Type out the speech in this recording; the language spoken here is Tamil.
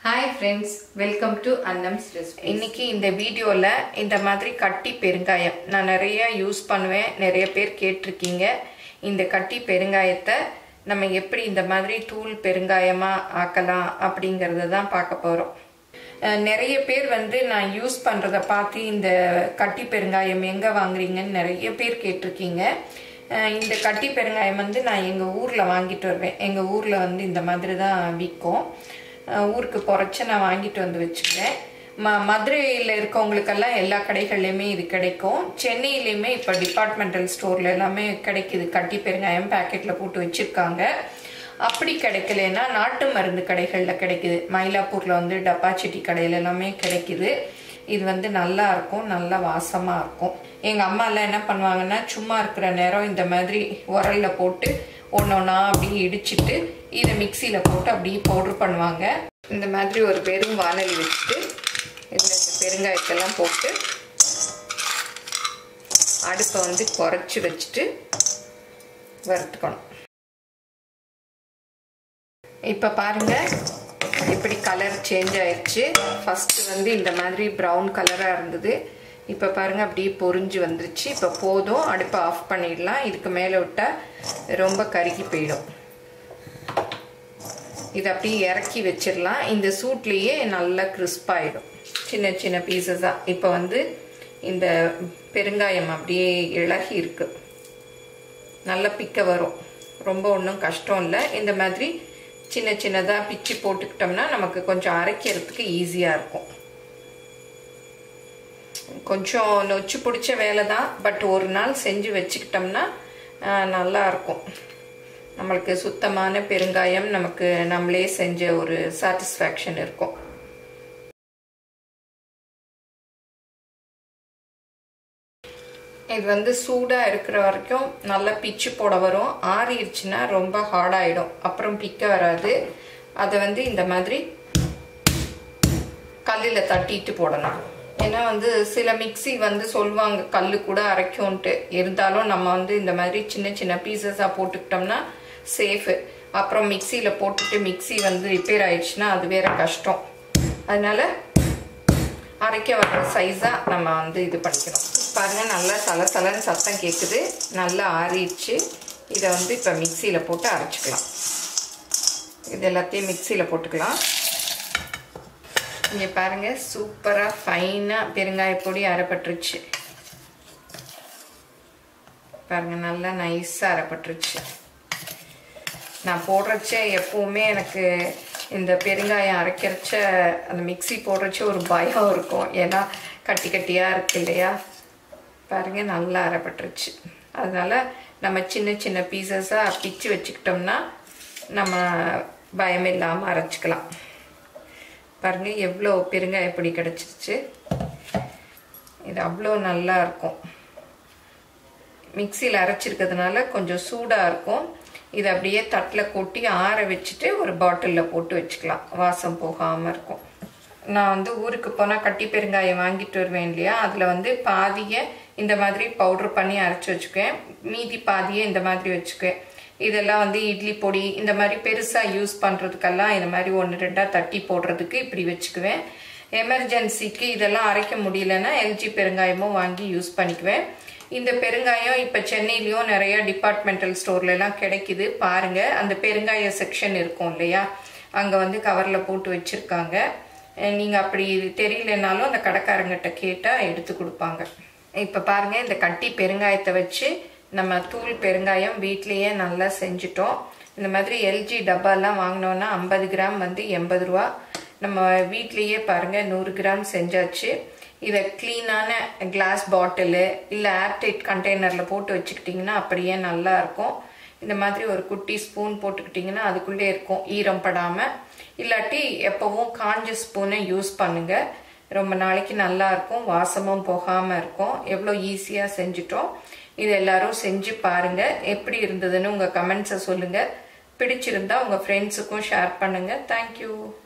hi friends welcome to Annam's recipe இன்னைக்கு இந்த வீடியோவில் இந்த மாதிரி கட்டி பெருங்காயம் நான் நிறைய யூஸ் பண்ணுவேன் நிறைய பேர் கேட்டிருக்கீங்க இந்த கட்டி பெருங்காயத்தை நம்ம எப்படி இந்த மாதிரி தூள் பெருங்காயமாக ஆக்கலாம் அப்படிங்கிறத தான் பார்க்க போகிறோம் நிறைய பேர் வந்து நான் யூஸ் பண்ணுறத பார்த்து இந்த கட்டி பெருங்காயம் எங்கே வாங்குறீங்கன்னு நிறைய பேர் கேட்டிருக்கீங்க அஹ் இந்த கட்டி பெருங்காயம் வந்து நான் எங்கள் ஊரில் வாங்கிட்டு வருவேன் எங்கள் ஊரில் வந்து இந்த மாதிரி தான் விற்கும் அஹ் ஊருக்கு குறைச்சி நான் வாங்கிட்டு வந்து வச்சுக்குவேன் ம மதுரையில் இருக்கவங்களுக்கெல்லாம் எல்லா கடைகள்லையுமே இது கிடைக்கும் சென்னையிலையுமே இப்போ டிபார்ட்மெண்டல் ஸ்டோரில் எல்லாமே கிடைக்குது கட்டி பெருங்காயம் பேக்கெட்டில் போட்டு வச்சுருக்காங்க அப்படி கிடைக்கலன்னா நாட்டு மருந்து கடைகளில் கிடைக்குது மயிலாப்பூரில் வந்து டப்பாச்செட்டி கடையில் எல்லாமே கிடைக்குது இது வந்து நல்லா இருக்கும் நல்லா வாசமாக இருக்கும் எங்கள் அம்மாலாம் என்ன பண்ணுவாங்கன்னா சும்மா இருக்கிற நேரம் இந்த மாதிரி உரலில் போட்டு ஒன்று ஒன்றா அப்படியே இடிச்சிட்டு இதை மிக்சியில் போட்டு அப்படியே பவுட்ரு பண்ணுவாங்க இந்த மாதிரி ஒரு வெறும் வானலி வச்சுட்டு இதில் இந்த பெருங்காயத்தெல்லாம் போட்டு அடுப்பை வந்து குறைச்சி வச்சுட்டு வறுத்துக்கணும் இப்போ பாருங்கள் இப்படி கலர் சேஞ்ச் ஆயிடுச்சு ஃபஸ்ட்டு வந்து இந்த மாதிரி ப்ரௌன் கலராக இருந்தது இப்போ பாருங்கள் அப்படியே பொறிஞ்சு வந்துருச்சு இப்போ போதும் அடுப்பை ஆஃப் பண்ணிடலாம் இதுக்கு மேலே விட்டால் ரொம்ப கருகி போயிடும் இதை அப்படியே இறக்கி வச்சிடலாம் இந்த சூட்லேயே நல்லா கிறிஸ்பாயிடும் சின்ன சின்ன பீசஸாக இப்போ வந்து இந்த பெருங்காயம் அப்படியே இழகி இருக்கு நல்லா பிக்க வரும் ரொம்ப ஒன்றும் கஷ்டம் இல்லை இந்த மாதிரி சின்ன சின்னதாக பிச்சு போட்டுக்கிட்டோம்னா நமக்கு கொஞ்சம் அரைக்கிறதுக்கு ஈஸியாக இருக்கும் கொஞ்சம் நொச்சு பிடிச்ச வேலை தான் பட் ஒரு நாள் செஞ்சு வச்சுக்கிட்டோம்னா நல்லா இருக்கும் நம்மளுக்கு சுத்தமான பெருங்காயம் நமக்கு நம்மளே செஞ்ச ஒரு சாட்டிஸ்ஃபேக்ஷன் இருக்கும் இது வந்து சூடாக இருக்கிற வரைக்கும் நல்லா பிச்சு போட வரும் ஆறிடுச்சுன்னா ரொம்ப ஹார்டாயிடும் அப்புறம் பிக்க வராது அதை வந்து இந்த மாதிரி கல்லில் தட்டிட்டு போடணும் ஏன்னா வந்து சில மிக்சி வந்து சொல்லுவாங்க கல் கூட அரைக்கும்ன்ட்டு இருந்தாலும் நம்ம வந்து இந்த மாதிரி சின்ன சின்ன பீசஸாக போட்டுக்கிட்டோம்னா சேஃபு அப்புறம் மிக்சியில் போட்டுட்டு மிக்சி வந்து ரிப்பேர் ஆயிடுச்சுன்னா அது வேற கஷ்டம் அதனால அரைக்க வர்ற சைஸாக நம்ம வந்து இது பண்ணிக்கணும் பாருங்கள் நல்லா சலசலன்னு சத்தம் கேட்குது நல்லா ஆறிடுச்சு இதை வந்து இப்போ மிக்சியில் போட்டு அரைச்சிக்கலாம் இது எல்லாத்தையும் மிக்சியில் போட்டுக்கலாம் இங்கே பாருங்கள் சூப்பராக ஃபைனாக பெருங்காய பொடி அரைப்பட்டுருச்சு பாருங்கள் நல்லா நைஸாக அரைப்பட்டுருச்சு நான் போடுறச்ச எப்போவுமே எனக்கு இந்த பெருங்காயம் அரைக்கிறச்ச அந்த மிக்சி போடுறச்ச ஒரு பயம் இருக்கும் ஏன்னா கட்டி கட்டியாக இருக்கு இல்லையா பாருங்கள் நல்லா அரைப்பட்டுருச்சு அதனால் நம்ம சின்ன சின்ன பீசஸாக பிச்சு வச்சுக்கிட்டோம்னா நம்ம பயம் இல்லாமல் அரைச்சிக்கலாம் பாருங்கள் எவ்வளோ பெருங்காய பொடி கிடச்சிருச்சு இது அவ்வளோ நல்லா இருக்கும் மிக்சியில் அரைச்சிருக்கிறதுனால கொஞ்சம் சூடாக இருக்கும் இதை அப்படியே தட்டில் கொட்டி ஆற வச்சுட்டு ஒரு பாட்டிலில் போட்டு வச்சுக்கலாம் வாசம் போகாமல் இருக்கும் நான் வந்து ஊருக்கு போனால் கட்டி பெருங்காயம் வாங்கிட்டு வருவேன் இல்லையா அதில் வந்து பாதியை இந்த மாதிரி பவுட்ரு பண்ணி அரைச்சி வச்சுக்குவேன் மீதி பாதியை இந்த மாதிரி வச்சுக்குவேன் இதெல்லாம் வந்து இட்லி பொடி இந்த மாதிரி பெருசாக யூஸ் பண்ணுறதுக்கெல்லாம் இந்த மாதிரி ஒன்று ரெண்டாக தட்டி போடுறதுக்கு இப்படி வச்சுக்குவேன் எமர்ஜென்சிக்கு இதெல்லாம் அரைக்க முடியலன்னா எல்ஜி பெருங்காயமும் வாங்கி யூஸ் பண்ணிக்குவேன் இந்த பெருங்காயம் இப்போ சென்னையிலையும் நிறைய டிபார்ட்மெண்டல் ஸ்டோர்லலாம் கிடைக்குது பாருங்கள் அந்த பெருங்காய செக்ஷன் இருக்கும் இல்லையா அங்கே வந்து கவரில் போட்டு வச்சுருக்காங்க நீங்கள் அப்படி தெரியலனாலும் அந்த கடைக்காரங்கிட்ட கேட்டால் எடுத்து கொடுப்பாங்க இப்போ பாருங்கள் இந்த கட்டி பெருங்காயத்தை வச்சு நம்ம தூள் பெருங்காயம் வீட்லேயே நல்லா செஞ்சுட்டோம் இந்த மாதிரி எல்ஜி டப்பாலாம் வாங்கினோன்னா ஐம்பது கிராம் வந்து எண்பது ரூபா நம்ம வீட்லேயே பாருங்கள் நூறு கிராம் செஞ்சாச்சு இதை க்ளீனான கிளாஸ் பாட்டிலு இல்லை ஏர்டைட் கண்டெய்னரில் போட்டு வச்சுக்கிட்டிங்கன்னா அப்படியே நல்லா இருக்கும் இந்த மாதிரி ஒரு குட்டி ஸ்பூன் போட்டுக்கிட்டிங்கன்னா அதுக்குள்ளே இருக்கும் ஈரம் படாமல் இல்லாட்டி எப்போவும் காஞ்ச ஸ்பூனை யூஸ் பண்ணுங்கள் ரொம்ப நாளைக்கு நல்லா இருக்கும் வாசமும் போகாமல் இருக்கும் எவ்வளோ ஈஸியாக செஞ்சுட்டோம் இது எல்லாரும் செஞ்சு பாருங்கள் எப்படி இருந்ததுன்னு உங்கள் கமெண்ட்ஸை சொல்லுங்கள் பிடிச்சிருந்தா உங்கள் ஃப்ரெண்ட்ஸுக்கும் ஷேர் பண்ணுங்கள் தேங்க்யூ